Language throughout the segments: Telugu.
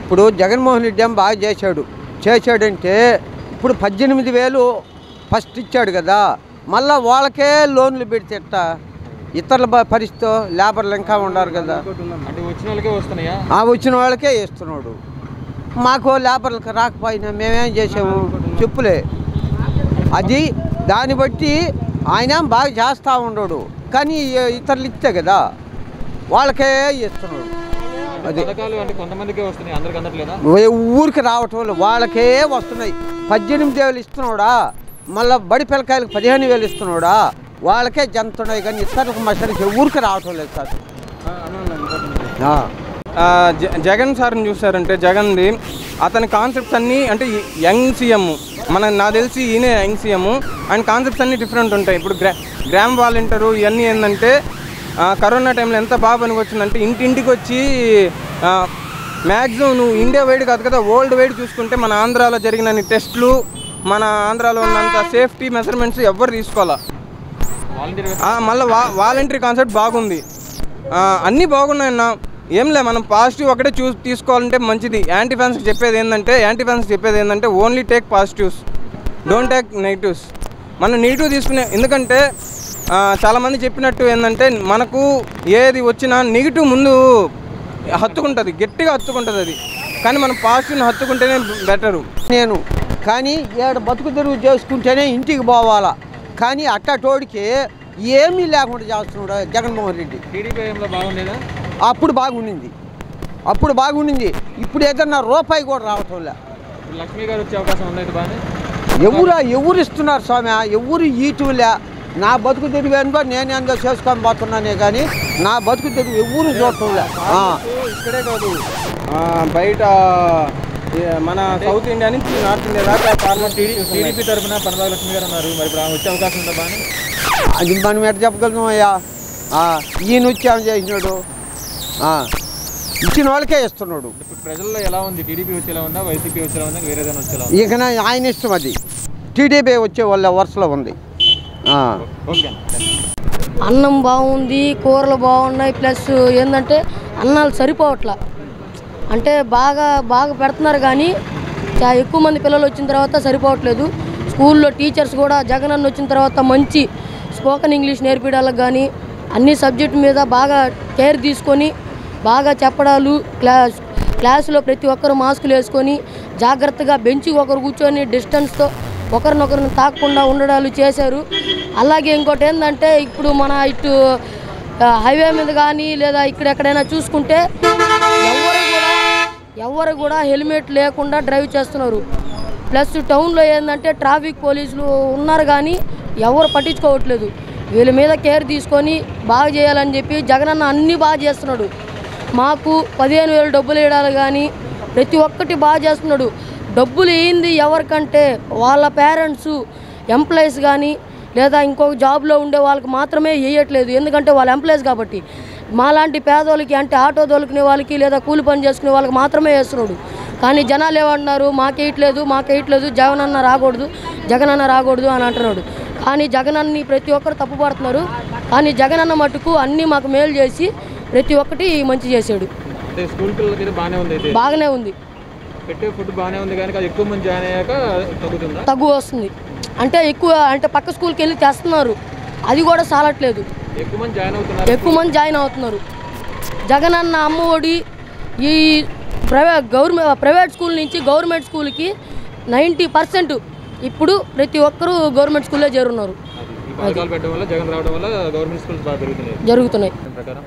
ఇప్పుడు జగన్మోహన్ రెడ్డి ఏం బాగా చేశాడు చేశాడంటే ఇప్పుడు పద్దెనిమిది వేలు ఫస్ట్ ఇచ్చాడు కదా మళ్ళా వాళ్ళకే లోన్లు పెడితే ఎట్టా ఇతరుల బ- పరిస్థితి లేబర్లు ఇంకా ఉన్నారు కదా అంటే వచ్చిన వాళ్ళకే వస్తున్నాయా ఆ వచ్చిన వాళ్ళకే ఇస్తున్నాడు మాకు లేబర్లకు రాకపోయినా మేమేం చేసాము చెప్పులే అది దాన్ని బట్టి ఆయన బాగా చేస్తూ ఉండడు కానీ ఈ- ఇతరులు ఇస్తే కదా వాళ్ళకే ఇస్తున్నాడు అది పథకాలు అంటే కొంతమందికే వస్తున్నాయి అందరికి అందట్లేదా ఏ ఊరికి రావటం లేదు వాళ్ళకే వస్తున్నాయి పద్దెనిమిది వేలు ఇస్తున్నాడా మళ్ళీ బడి పిల్లకాయలకు పదిహేను వేలు ఇస్తున్నాడా వాళ్ళకే జంతున్నాయి కానీ ఇతరులకు మసలికి ఊరికి రావటం లేదు సార్ ఆ. ఆ, జ- జగన్ సార్ని చూసారంటే జగన్ది అతని కాన్సెప్ట్స్ అన్నీ అంటే ఈ యంగ్ సీఎం మన నాకు తెలిసి ఈయనే యంగ్ సీఎం అండ్ కాన్సెప్ట్స్ అన్నీ డిఫరెంట్ ఉంటాయి ఇప్పుడు గ్రా గ్రామ్ వాలంటీరు ఇవన్నీ ఏంటంటే ఆ, కరోనా టైంలో ఎంత బాగా పనికొచ్చిందంటే ఇంటింటికి వచ్చి మ్యాక్సిమం నువ్వు ఇండియా వైడ్ కాదు కదా వరల్డ్ వైడ్ చూసుకుంటే మన ఆంధ్రాలో జరిగిన టెస్టులు మన ఆంధ్రాలో ఉన్నంత సేఫ్టీ మెజర్మెంట్స్ ఎవ్వరు తీసుకోవాలా వాలంటీర్ మళ్ళీ వా వాలంటరీ కాన్సెప్ట్ బాగుంది ఆ, అన్నీ బాగున్నాయన్న ఏం లే మనం పాజిటివ్ ఒకటే చూ తీసుకోవాలంటే మంచిది యాంటీ ఫ్యాన్స్ చెప్పేది ఏంటంటే యాంటీ ఫ్యాన్స్ చెప్పేది ఏంటంటే only take positives don't take negatives మనం నెగిటివ్ తీసుకునే ఎందుకంటే ఆ, చాలామంది చెప్పినట్టు ఏంటంటే మనకు ఏది వచ్చినా నెగిటివ్ ముందు హత్తుకుంటుంది గట్టిగా హత్తుకుంటుంది అది కానీ మనం పాజిటివ్ని హత్తుకుంటేనే బెటరు నేను కానీ ఏడు బతుకు తెరువు చేసుకుంటేనే ఇంటికి పోవాలా కానీ అట్టటోడికి ఏమీ లేకుండా చేస్తున్నాడు జగన్మోహన్ రెడ్డి టీడీపీ హయాంలో బాగుండేదా అప్పుడు బాగుండింది అప్పుడు బాగుండింది ఇప్పుడు ఏదన్నా రూపాయి కూడా రావటం లే ఇప్పుడు లక్ష్మీ గారు వచ్చే అవకాశం ఉంది బాగానే ఎవరు ఎవరు ఇస్తున్నారు స్వామి ఎవరు ఈటులే నా బతుకు తెరువు ఏందో నేను ఏందో చేసుకొని పోతున్నానే కానీ నా బతుకు తెరువు ఎవరు చూడటంలే ఆ. ఇక్కడే కాదు ఆ, బయట ఏ, మన సౌత్ ఇండియా నుంచి నార్త్ ఇండియా దాకా ఫార్మర్ టీడీపీ తరఫున పనబాగ లక్ష్మి గారు ఉన్నారు మరి ఇప్పుడు ఆమె వచ్చే అవకాశం ఉందా బాగానే అది మనం ఎట్లా చెప్పగలం అయ్యా ఆ, ఈయన వచ్చి ఏం చేసినాడు ఆ, ఇచ్చిన వాళ్ళకే ఇస్తున్నాడు ఇప్పుడు ప్రజల్లో ఎలా ఉంది టీడీపీ వచ్చేలా ఉందా వైసీపీ వచ్చేలా ఉందా వేరే ఏదైనా వచ్చేలా ఉందా ఇక ఆయన ఇష్టం అది టీడీపీ వచ్చే వాళ్ళ వరుసలో ఉంది ఆ. ఓకే అన్నం బాగుంది కూరలు బాగున్నాయి ప్లస్ ఏంటంటే అన్నాలు సరిపోవట్లా అంటే బాగా బాగా పెడుతున్నారు కానీ చా ఎక్కువ మంది పిల్లలు వచ్చిన తర్వాత సరిపోవట్లేదు స్కూల్లో టీచర్స్ కూడా జగన్ అన్న వచ్చిన తర్వాత మంచి స్పోకెన్ ఇంగ్లీష్ నేర్పించడానికి కానీ అన్ని సబ్జెక్ట్ మీద బాగా కేర్ తీసుకొని బాగా చెప్పడాలు క్లాస్ క్లాసులో ప్రతి ఒక్కరు మాస్కులు వేసుకొని జాగ్రత్తగా బెంచి ఒకరు కూర్చొని డిస్టెన్స్తో ఒకరినొకరిని తాకకుండా ఉండడాలు చేశారు అలాగే ఇంకోటి ఏంటంటే ఇప్పుడు మన ఇటు ఆ, హైవే మీద కానీ లేదా ఇక్కడ ఎక్కడైనా చూసుకుంటే ఎవరు కూడా ఎవరు కూడా హెల్మెట్ లేకుండా డ్రైవ్ చేస్తున్నారు ప్లస్ టౌన్లో ఏంటంటే ట్రాఫిక్ పోలీసులు ఉన్నారు కానీ ఎవరు పట్టించుకోవట్లేదు వీళ్ళ మీద కేర్ తీసుకొని బాగా చేయాలని చెప్పి జగనన్న అన్నీ బాగా చేస్తున్నాడు మాకు పదిహేను వేలు డబ్బులు వేయడాలు కానీ ప్రతి ఒక్కటి బాగా చేస్తున్నాడు డబ్బులు ఏంది ఎవరికంటే వాళ్ళ పేరెంట్స్ ఎంప్లాయీస్ కానీ లేదా ఇంకొక జాబ్లో ఉండే వాళ్ళకి మాత్రమే వేయట్లేదు ఎందుకంటే వాళ్ళ ఎంప్లాయీస్ కాబట్టి మాలాంటి పేదోళ్ళకి అంటే ఆటో దొలుకునే వాళ్ళకి లేదా కూలి పని చేసుకునే వాళ్ళకి మాత్రమే వేస్తున్నాడు కానీ జనాలు ఏమంటున్నారు మాకేయట్లేదు మాకేయట్లేదు జగన్ అన్న రాకూడదు జగన్ అన్న రాకూడదు అని అంటున్నాడు కానీ జగన్ అన్ని ప్రతి ఒక్కరు తప్పుపడుతున్నారు కానీ జగన్ అన్న మటుకు అన్నీ మాకు మేలు చేసి ప్రతి ఒక్కటి మంచి చేశాడు అంటే స్కూల్ పిల్లలకి అయితే బాగానే ఉంది అయితే బాగానే ఉంది పెట్టే ఫుడ్ బాగానే ఉంది కానీ అది ఎక్కువ మంది జాయిన్ అయ్యాక తగ్గుతుందా తగ్గు వస్తుంది అంటే ఎక్కువ అంటే పక్క స్కూల్కి వెళ్ళి తెస్తున్నారు అది కూడా సాలట్లేదు ఎక్కువ మంది జాయిన్ అవుతున్నారు ఎక్కువ మంది జాయిన్ అవుతున్నారు జగన్ అన్న అమ్మఒడి ఈ ప్రైవేట్ గవర్నమెంట్ ప్రైవేట్ స్కూల్ నుంచి గవర్నమెంట్ స్కూల్కి నైంటీ పర్సెంట్ ఇప్పుడు ప్రతి ఒక్కరూ గవర్నమెంట్ స్కూల్లో చేరున్నారు ఈ పథకాలు పెట్టడం వల్ల జగన్ రావడం వల్ల గవర్నమెంట్ స్కూల్స్ బాగా పెరుగుతున్నాయి జరుగుతున్నాయి దాని ప్రకారం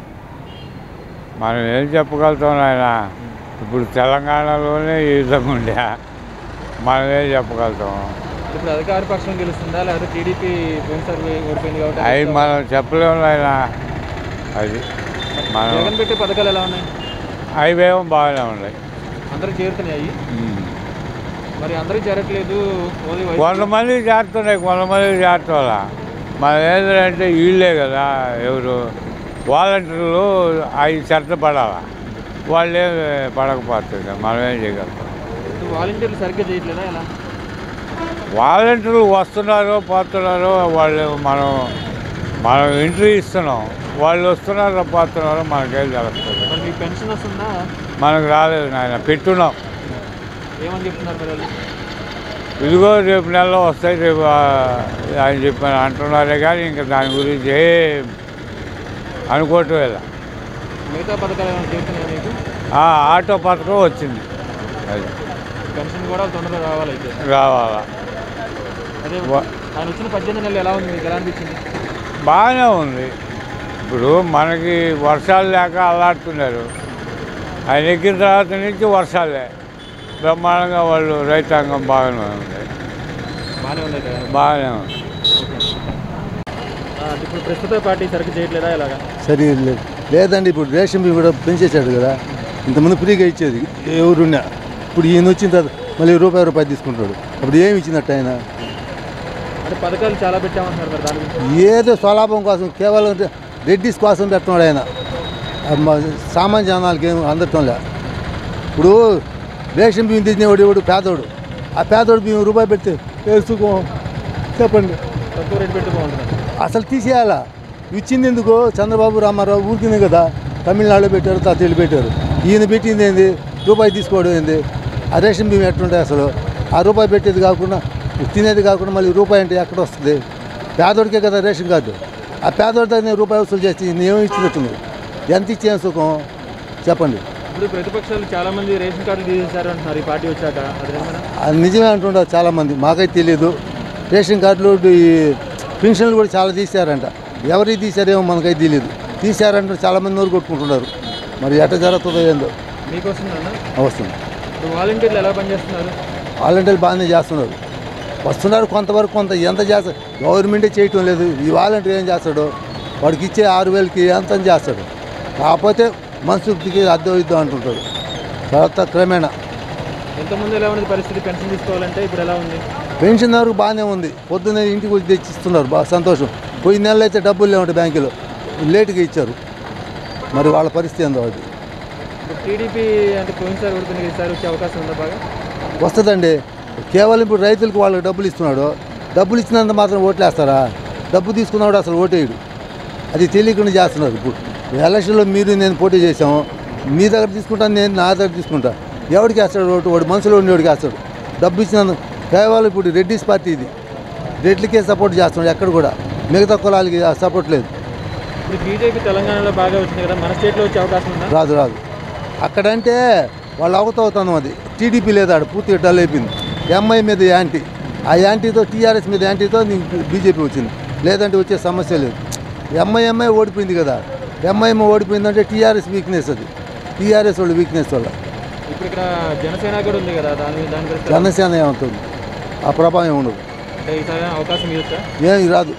మనం ఏం చెప్పగలుగుతాం ఆయన ఇప్పుడు తెలంగాణలోనే ఈ విధంగా ఉండే మనం ఏం చెప్పగలుగుతాం ఇప్పుడు అధికార పక్షం గెలుస్తుందా లేకపోతే టీడీపీ పోయినసారి ఓడిపోయింది కాబట్టి అవి మనం చెప్పలేము ఆయన అది మనం జగన్ పెట్టే పథకాలు ఎలా ఉన్నాయి అవేమో బాగానే ఉన్నాయి అందరూ చేరుతున్నాయి ఉమ్. మరి అందరూ చేరట్లేదు ఓన్లీ వైసీపీ- కొంతమంది చేరుతున్నాయి కొంతమంది చేరుకోవాలా మనం ఏంటంటే వీళ్ళే కదా ఎవరు వాలంటీర్లు అవి చెత్త పడాలా వాళ్ళే పడకపోతుంది మనం ఏం చేయగలుగుతాం ఇప్పుడు వాలంటీర్లు సరిగ్గా చేయట్లేదా ఎలా వాలంటీర్లు వస్తున్నారు పోతున్నారు వాళ్ళు మనం మనం ఎంట్రీ ఇస్తున్నాం వాళ్ళు వస్తున్నారో పోతున్నారో మనకేం తెలుస్తుంది మరి మీకు పెన్షన్ వస్తుందా మనకు రాలేదు నాయన పెట్టున్నాం ఏమని చెప్తున్నారు మీరు వాళ్ళు ఇదిగో రేపు నెలలో వస్తాయి రేపు ఆ, ఆయన చెప్పాను అంటున్నారే కానీ ఇంకా దాని గురించి ఏం అనుకోవటం లేదా మిగతా పథకాలు ఏమైనా చేస్తున్నాయా మీకు ఆ, ఆటో పథకం వచ్చింది అది పెన్షన్ కూడా తొందరగా రావాలి అయితే రావాలా అదే వా- ఆయన వచ్చిన పద్దెనిమిది నెలలు ఎలా ఉంది మీకు ఎలా అనిపించింది బాగానే ఉంది ఇప్పుడు మనకి వర్షాలు లేక అల్లాడుతున్నారు ఆయన ఎక్కిన తర్వాత నుంచి వర్షాలే బ్రహ్మాండంగా వాళ్ళు రైతాంగం బాగానే ఉంది బాగానే ఉంది కదా బాగానే ఉంది ఆ, ఇప్పుడు ప్రస్తుత పార్టీ సరిగ్గా చేయట్లేదా ఇలాగా సరే లేదు లేదండి ఇప్పుడు రేషన్ బియ్యం కూడా పెంచేశాడు కదా ఇంతకుముందు ఫ్రీగా ఇచ్చేది ఎవరున్నా ఇప్పుడు ఈయన వచ్చిన తర్వాత మళ్ళీ రూపాయి రూపాయి తీసుకుంటాడు అప్పుడు ఏమి ఇచ్చినట్టు ఆయన అంటే పథకాలు చాలా పెట్టామంటున్నారు మరి దాని గురించి ఏదో స్వలాభం కోసం కేవలం రెడ్డిస్ కోసం పెడుతున్నాడు ఆయన అది మా సామాన్య జనాలకి ఏం అందటంలే ఇప్పుడు రేషన్ బియ్యం తెచ్చినవాడు ఎవడు పేదోడు ఆ పేదోడు బియ్యం రూపాయి పెడితే వేసుకో చెప్పండి తక్కువ రేటు పెట్టి బాగుంటుంది అసలు తీసేయాలా ఇచ్చింది ఎందుకు చంద్రబాబు రామారావు ఊరికింది కదా తమిళనాడులో పెట్టారు తాతీళ్ళు పెట్టారు ఈయన పెట్టింది ఏంది రూపాయి తీసుకోవడం ఏంది ఆ రేషన్ బియ్యం ఎట్లుంటాయి అసలు ఆ రూపాయి పెట్టేది కాకుండా తినేది కాకుండా మళ్ళీ రూపాయి అంటే ఎక్కడ వస్తుంది పేదోడికే కదా రేషన్ కార్డు ఆ పేదోడి దగ్గర రూపాయి వసూలు చేసి ఈయన ఏమి ఇచ్చినట్టుంది ఎంత ఇచ్చే సుఖం చెప్పండి ఇప్పుడు ప్రతిపక్షాలు చాలా మంది రేషన్ కార్డులు తీసేశారు అంటున్నారు ఈ పార్టీ వచ్చాక అది నిజమేనా అది నిజమే అంటుంటారు చాలామంది మాకైతే తెలియదు రేషన్ కార్డులు ఈ పెన్షన్లు కూడా చాలా తీశారంట ఎవరికి తీశారేమో మనకైతే తెలియదు తీశారంటే చాలామంది నోరు కొట్టుకుంటున్నారు మరి ఎట్ట జరుగుతుందో ఏందో మీకు వస్తుందన్న వస్తుంది ఇప్పుడు వాలంటీర్లు ఎలా పనిచేస్తున్నారు వాలంటీర్లు బాగానే చేస్తున్నారు వస్తున్నారు కొంతవరకు కొంత ఎంత చేస్తారు గవర్నమెంటే చేయటం లేదు ఈ వాలంటీర్ ఏం చేస్తాడు వాడికి ఇచ్చే ఆరు వేలకి ఎంత అని చేస్తాడు కాకపోతే మనసుకి అద్దె ఇద్దాం అంటుంటాడు తర్వాత క్రమేణా ఎంతమంది ఎలా ఉన్నది పరిస్థితి పెన్షన్ తీసుకోవాలంటే ఇప్పుడు ఎలా ఉంది పెన్షన్ వరకు బాగానే ఉంది పొద్దున్నే ఇంటికి వచ్చి తెచ్చిస్తున్నారు బాగా సంతోషం పోయిన నెలలో అయితే డబ్బులు లేవంటే బ్యాంకులో లేటుగా ఇచ్చారు మరి వాళ్ళ పరిస్థితి ఏందో అది ఇప్పుడు టీడీపీ అంటే పోయినసారి ఓడిపోయింది ఈసారి వచ్చే అవకాశం ఉందా బాగా వస్తుందండి కేవలం ఇప్పుడు రైతులకు వాళ్ళకి డబ్బులు ఇస్తున్నాడు డబ్బులు ఇచ్చినంత మాత్రం ఓట్లేస్తారా డబ్బు తీసుకున్నాడు అసలు ఓటేయడు అది తెలియకుండా చేస్తున్నారు ఇప్పుడు ఎలక్షన్లో మీరు నేను పోటీ చేసాము మీ దగ్గర తీసుకుంటాను నేను నా దగ్గర తీసుకుంటా ఎవరికి వేస్తాడు ఓటు వాడు మనసులో ఉండేవాడికి వేస్తాడు డబ్బు ఇచ్చినందు కేవలం ఇప్పుడు రెడ్డిస్ పార్టీ ఇది రెడ్లకే సపోర్ట్ చేస్తున్నాడు ఎక్కడ కూడా మిగతా కులాలకి సపోర్ట్ లేదు ఇప్పుడు బీజేపీ తెలంగాణలో బాగా వచ్చింది కదా మన స్టేట్లో వచ్చే అవకాశం ఉందా రాదు రాదు అక్కడంటే వాళ్ళు అవుతావుతాను అది టీడీపీ లేదా ఆడ పూర్తిగా డల్ అయిపోయింది ఎంఐ మీద యాంటీ ఆ యాంటీతో టీఆర్ఎస్ మీద యాంటీతో నీకు బీజేపీ వచ్చింది లేదంటే వచ్చే సమస్య లేదు ఎంఐ ఎంఐ ఓడిపోయింది కదా ఎంఐఎం ఓడిపోయిందంటే టీఆర్ఎస్ వీక్నెస్ అది టీఆర్ఎస్ వాళ్ళ వీక్నెస్ వల్ల ఇప్పుడు ఇక్కడ జనసేన కూడా ఉంది కదా దాని దాని గురించి జనసేన ఏమవుతుంది ఆ ప్రభావం ఉండదు అంటే ఈసారి అవకాశం ఇవ్వచ్చా ఏమి రాదు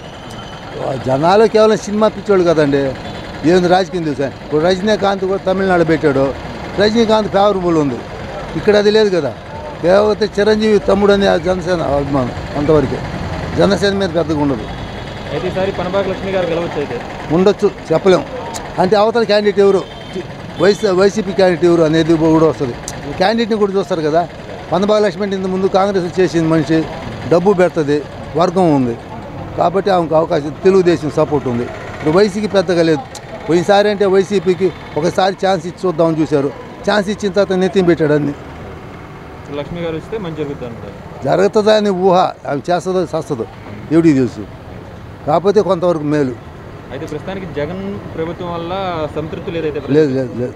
ఆ జనాలు కేవలం సినిమా పిచ్చోళ్ళు కదండి ఏంది రాజకీయం తెలుసా ఇప్పుడు రజనీకాంత్ కూడా తమిళనాడు పెట్టాడు రజనీకాంత్ ఫేవరబుల్ ఉంది ఇక్కడ అది లేదు కదా కేవలం చిరంజీవి తమ్ముడు అని ఆ జనసేన అభిమానం అంతవరకే జనసేన మీద పెద్దగా ఉండదు అయితే ఈసారి పనబాక లక్ష్మి గారు గెలవచ్చు అయితే ఉండొచ్చు చెప్పలేం అంటే అవతల క్యాండిడేట్ ఎవరు వైసీ వైసీపీ క్యాండిడేట్ ఎవరు అనేది కూడా వస్తుంది క్యాండిడేట్ని కూడా చూస్తారు కదా పందబాగ లక్ష్మి అంటే ఇంత ముందు కాంగ్రెస్ చేసింది మనిషి డబ్బు పెడుతుంది వర్గం ఉంది కాబట్టి ఆమెకు అవకాశం తెలుగుదేశం సపోర్ట్ ఉంది ఇప్పుడు వైసీకి పెద్దగా లేదు పోయినసారి అంటే వైసీపీకి ఒకసారి ఛాన్స్ ఇచ్చి చూద్దామని చూశారు ఛాన్స్ ఇచ్చిన తర్వాత నెత్తిని పెట్టాడు అన్ని ఇప్పుడు లక్ష్మి గారు వస్తే మంచి జరుగుతుంది అంటారు జరుగుతుందా అని ఊహ అవి చేస్తుందో చేస్తుందో ఎవడికి తెలుసు కాకపోతే కొంతవరకు మేలు అయితే ప్రస్తుతానికి జగన్ ప్రభుత్వం వల్ల సంతృప్తి లేదైతే లేదు లేదు లేదు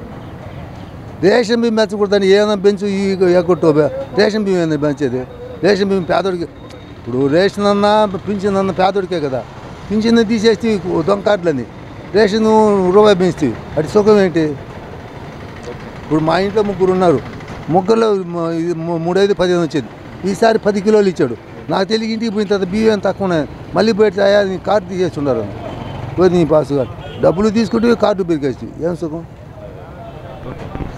రేషన్ బియ్యం పెంచకూడదని ఏమైనా పెంచు ఈ ఎగ్గొట్టు రేషన్ బియ్యం ఏంది పెంచేది రేషన్ బియ్యం పేదోడికి ఇప్పుడు రేషన్ అన్నా పింఛన్ అన్న పేదోడికే కదా పింఛన్ తీసేసి దొంగ కార్డులని రేషన్ రూపాయి పెంచుతాయి అటు సుఖం ఏంటి ఇప్పుడు మా ఇంట్లో ముగ్గురు ఉన్నారు ముగ్గురులో మ- ఇది ము- మూడైదు పదిహేను వచ్చేది ఈసారి పది కిలోలు ఇచ్చాడు నాకు తెలియ ఇంటికి పోయిన తర్వాత బియ్యం ఎంత తక్కువ ఉన్నాయి మళ్ళీ బయట అయ్యా నీ కార్డు తీసేసి ఉన్నారు పోయి నీ పాస్ కార్డు డబ్బులు తీసుకుంటే కార్డు పెరిగేసి ఏం సుఖం